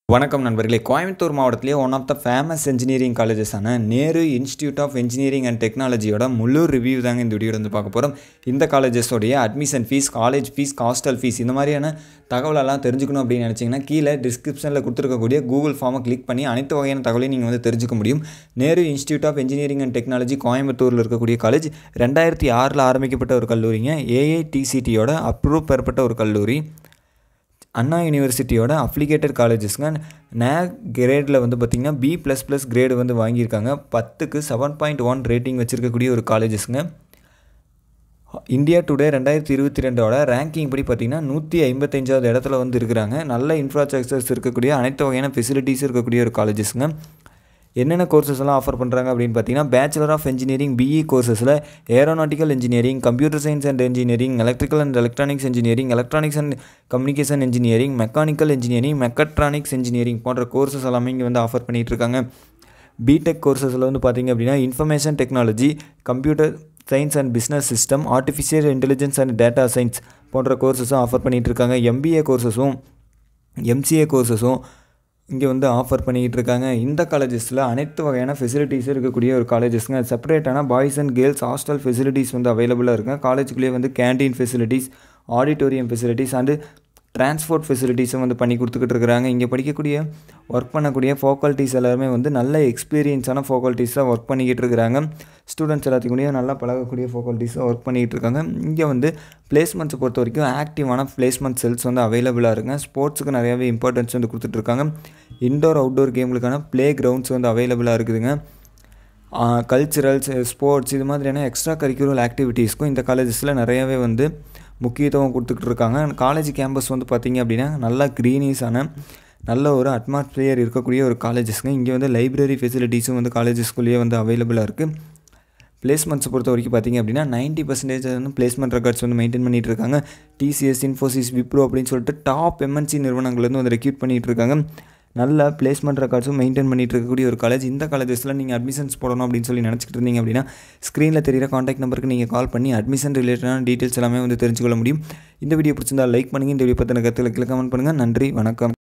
வணக்கம் நண்பர்களே கோயம்புத்தூர் மாவட்டத்திலே one of the famous engineering காலேஜஸான Nehru institute of engineering and டெக்னாலஜியோட முழு ரிவ்யூ தாங்க இந்த வீடியோ வந்து பார்க்க போகிறோம் இந்த காலேஜஸோடைய admission fees college fees hostel fees இந்த மாதிரியான தகவலெல்லாம் தெரிஞ்சுக்கணும் அப்படின்னு நினச்சிங்கன்னா கீழே டிஸ்கிரிப்ஷனில் கொடுத்துருக்கக்கூடிய கூகுள் ஃபார்மை கிளிக் பண்ணி அனைத்து வகையான தகவலையும் நீங்கள் வந்து தெரிஞ்சுக்க முடியும் Nehru institute of engineering and technology கோயம்புத்தூரில் இருக்கக்கூடிய காலேஜ் ரெண்டாயிரத்தி ஆறில் ஆரம்பிக்கப்பட்ட ஒரு கல்லூரிங்க ஏஐடிசிடியோட அப்ரூவ் பெறப்பட்ட ஒரு கல்லூரி அண்ணா யூனிவர்சிட்டியோட அப்ளிகேட்டட் காலேஜஸ்ங்க நேக் கிரேடில் வந்து பார்த்திங்கன்னா பி ப்ளஸ் ப்ளஸ் கிரேடு வந்து வாங்கியிருக்காங்க பத்துக்கு செவன் பாயிண்ட் ஒன் ரேட்டிங் வச்சுருக்கக்கூடிய ஒரு காலேஜஸ்ங்க இந்தியா டுடே ரெண்டாயிரத்தி இருபத்தி ரெண்டோட ரேங்கிங் படி பார்த்திங்கன்னா நூற்றி ஐம்பத்தஞ்சாவது இடத்துல வந்து இருக்கிறாங்க நல்ல இன்ஃப்ராஸ்ட்ரக்சர்ஸ் இருக்கக்கூடிய அனைத்து வகையான ஃபெசிலிட்டிஸ் இருக்கக்கூடிய ஒரு காலேஜஸ்ங்க என்னென்ன கோர்சஸ் எல்லாம் ஆஃபர் பண்ணுறாங்க அப்படின்னு பார்த்தீங்கன்னா பேச்சுலர் ஆஃப் இன்ஜினியரிங் பிஇ கோர்சஸில் aeronautical engineering computer science and engineering electrical and electronics engineering electronics and communication engineering mechanical engineering mechatronics engineering போன்ற கோர்சஸ் எல்லாமே இங்கே வந்து ஆஃபர் பண்ணிகிட்டு இருக்காங்க பிடெக் கோர்சஸில் வந்து பார்த்திங்க அப்படின்னா information technology computer science and business system artificial intelligence and data science போன்ற கோர்சஸும் ஆஃபர் பண்ணிகிட்டு இருக்காங்க எம்பிஏ கோர்சஸும் எம்சிஏ கோர்சஸும் இங்கே வந்து ஆஃபர் பண்ணிக்கிட்டு இருக்காங்க இந்த காலேஜஸில் அனைத்து வகையான ஃபெசிலிட்டிஸும் இருக்கக்கூடிய ஒரு காலேஜஸ்ங்க செப்பரேட்டான boys and girls hostel facilities வந்து அவைலபிளாக இருக்குங்க காலேஜுக்குள்ளேயே வந்து canteen facilities auditorium facilities and transport ஃபெசிலிட்டிஸும் வந்து பண்ணி கொடுத்துக்கிட்டு இருக்கிறாங்க இங்கே படிக்கக்கூடிய ஒர்க் பண்ணக்கூடிய ஃபேக்கல்ட்டிஸ் எல்லாருமே வந்து நல்ல எக்ஸ்பீரியன்ஸான ஃபேக்கல்ட்டிஸாக ஒர்க் பண்ணிக்கிட்டு இருக்கிறாங்க ஸ்டூடெண்ட்ஸ் எல்லாத்துக்கூடயும் நல்லா பழகக்கூடிய ஃபேக்கல்ட்டிஸாக ஒர்க் பண்ணிக்கிட்டு இருக்காங்க இங்கே வந்து பிளேஸ்மெண்ட்ஸை பொறுத்த வரைக்கும் ஆக்டிவான பிளேஸ்மெண்ட் செல்ஸ் வந்து அவைலபிளாக இருக்குங்க ஸ்போர்ட்ஸுக்கு நிறையாவே இம்பார்ட்டன்ஸ் வந்து கொடுத்துட்ருக்காங்க இன்டோர் அவுட்டோர் கேம்களுக்கான ப்ளே கிரவுண்ட்ஸ் வந்து அவைலபிளாக இருக்குதுங்க கல்ச்சுரல்ஸ் ஸ்போர்ட்ஸ் இது மாதிரியான எக்ஸ்ட்ரா கரிக்குலர் ஆக்டிவிட்டீஸ்க்கும் இந்த காலேஜஸில் நிறையாவே வந்து முக்கியத்துவம் கொடுத்துக்கிட்டு இருக்காங்க காலேஜ் கேம்பஸ் வந்து பார்த்திங்க அப்படின்னா நல்லா க்ரீனிஸான நல்ல ஒரு அட்மாஸ்பியர் இருக்கக்கூடிய ஒரு காலேஜஸ்ங்க இங்கே வந்து லைப்ரரி ஃபெசிலிட்டிஸும் வந்து காலேஜஸ்குள்ளேயே வந்து அவைலபிளாக இருக்குது பிளேஸ்மெண்ட்ஸை பொறுத்த வரைக்கும் பார்த்திங்க அப்படின்னா நைன்ட்டி பர்சன்டேஜ் வந்து பிளேஸ்மெண்ட் ரெக்கார்ட்ஸ் வந்து மெயின்டைன் பண்ணிகிட்டு இருக்காங்க டிசிஎஸ் இன்ஃபோசிஸ் விப்ரோ அப்படின்னு சொல்லிட்டு டாப் எம்என்சி நிறுவனங்கள்லேருந்து வந்து ரெக்யூட் பண்ணிகிட்டு இருக்காங்க நல்ல பிளேஸ்மெண்ட் ரெக்கார்ட்ஸும் மெயின்டைன் பண்ணிட்டு இருக்கக்கூடிய ஒரு காலேஜ் இந்த காலேஜஸில் நீங்கள் அட்மிஷன்ஸ் போடணும் அப்படின்னு சொல்லி நினச்சிட்டு இருந்தீங்க அப்படின்னா ஸ்க்ரீனில் தெரியிற காண்டாக்ட் நம்பருக்கு நீங்கள் கால் பண்ணி அட்மிஷன் ரிலேட்டடான டீட்டெயில்ஸ் எல்லாமே வந்து தெரிஞ்சுக்கொள்ள முடியும் இந்த வீடியோ பிடிச்சிருந்தா லைக் பண்ணுங்கள் இந்த வீடியோ பற்றின கருத்தில் கமெண்ட் பண்ணுங்கள் நன்றி வணக்கம்